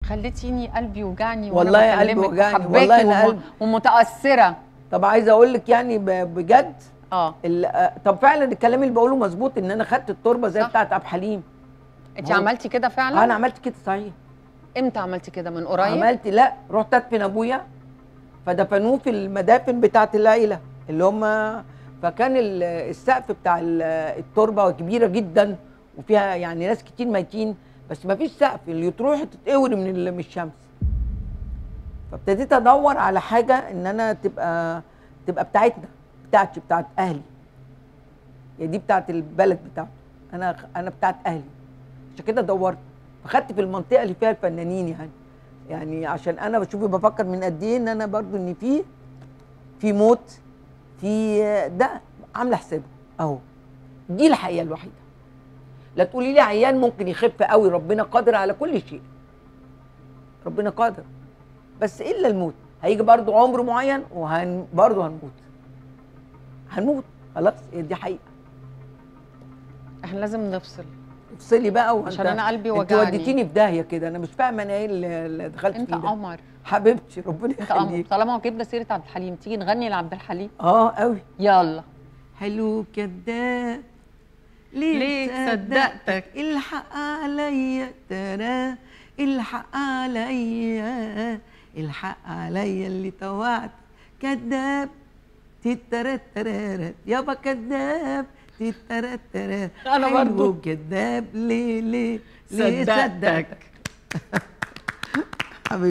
خليتيني قلبي يوجعني والله وأنا قلبي بكلمك وجعني، وحباكي والله أنا وم- قلبي- ومتاثره طب عايزه اقول لك يعني ب- بجد اه ال- آه، طب فعلا الكلام اللي بقوله مظبوط ان انا خدت التربه زي صح. بتاعت عبد الحليم انت هو- عملتي كده فعلا انا عملت كده صحيح امتى عملتي كده من قريب عملت لا رحت ادفن ابويا فدفنوه في المدافن بتاعت العيله اللي هم فكان ال- السقف بتاع ال- التربه كبيره جدا وفيها يعني ناس كتير ميتين بس ما فيش سقف اللي تروح تتقور من ال- من الشمس فابتديت ادور على حاجه ان انا تبقى تبقى بتاعتنا بتاعتي بتاعت اهلي هي دي بتاعت البلد بتاعته انا انا بتاعت اهلي عشان كده دورت فخدت في المنطقه اللي فيها الفنانين يعني يعني عشان انا بشوف بفكر من قد ايه ان انا برضو ان في في موت في ده عامله حسابه اهو دي الحقيقه الوحيده لا تقولي لي عيان ممكن يخف قوي ربنا قادر على كل شيء ربنا قادر بس الا الموت هيجي برضو عمر معين وهن برضو هنموت هنموت خلاص هي دي حقيقه احنا لازم نفصل افصلي بقى وانت عشان أنا قلبي انت وجعني. وديتيني في داهيه كده انا مش فاهمه انا ايه اللي اللي دخلت انت فيه ده قمر حبيبتي ربنا انت قمر يخليك طالما جبنا سيره عبد الحليم تيجي نغني لعبد الحليم اه قوي يلا حلو كداب ليه صدقتك؟ الحق عليا ترى الحق عليا الحق عليا اللي طوعت كداب تترت ترارت يابا كداب تترت ترارت أنا حلو برضو. كداب ليه ليه ليه صدقتك.